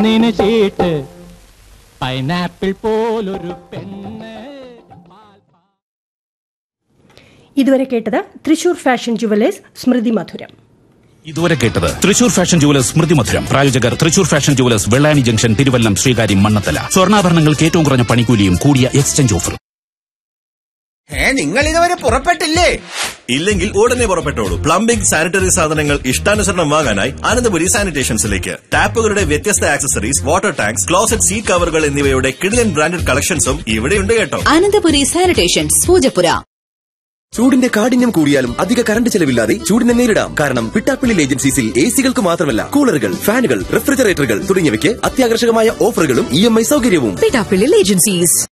നിന് ചീട്ട് പൈനാപ്പിൾ പോലൊരു പെണ്ണ് ഇതുവരെ കേട്ടത് തൃശൂർ ഫാഷൻ ജുവലേഴ്സ് സ്മൃതി മധുരം ഇതുവരെ കേട്ടത് തൃശൂർ ഫാഷൻ ജുവലേഴ്സ് സ്മൃതി മധുരം പ്രായോജകർ Thrissur fashion jewellers Vellani junction Thiruvallam Sreekaryam Mannanthala സ്വർണ്ണാഭരണങ്ങൾക്ക് ഏറ്റവും കുറഞ്ഞ പണിക്കൂലിയും കൂടിയ എക്സ്ചേഞ്ച് ഓഫറും ഏ നിങ്ങൾ ഇതുവരെ പുറപ്പെട്ടില്ലേ ഇല്ലെങ്കിൽ ഉടനെ പുറപ്പെട്ടോളൂ പ്ലംബിംഗ് സാനിറ്ററി സാധനങ്ങൾ ഇഷ്ടാനുസരണം വാങ്ങാനായി അനന്തപുരി സാനിറ്റേഷൻസിലേക്ക് ടാപ്പുകളുടെ വ്യത്യസ്ത accessories water tanks closet seat കവറുകൾ എന്നിവയുടെ കിടിലൻ ബ്രാൻഡഡ് കളക്ഷൻസും ഇവിടെയുണ്ട് കേട്ടോ അനന്തപുരി സാനിറ്റേഷൻസ് പൂജപ്പുര ചൂടിന്റെ കാഠിന്യം കൂടിയാലും അധിക കറണ്ട് ചെലവില്ലാതെ ചൂടിനെ നേരിടാം കാരണം പിട്ടാപ്പിള്ളി ഏജൻസീസിൽ എ സികൾക്ക് മാത്രമല്ല കൂളറുകൾ ഫാനുകൾ റെഫ്രിജറേറ്ററുകൾ തുടങ്ങിയവയ്ക്ക് അത്യാകർഷകമായ ഓഫറുകളും ഇ എം ഐ സൗകര്യവും പിട്ടാപ്പിള്ളിൽ ഏജൻസീസ്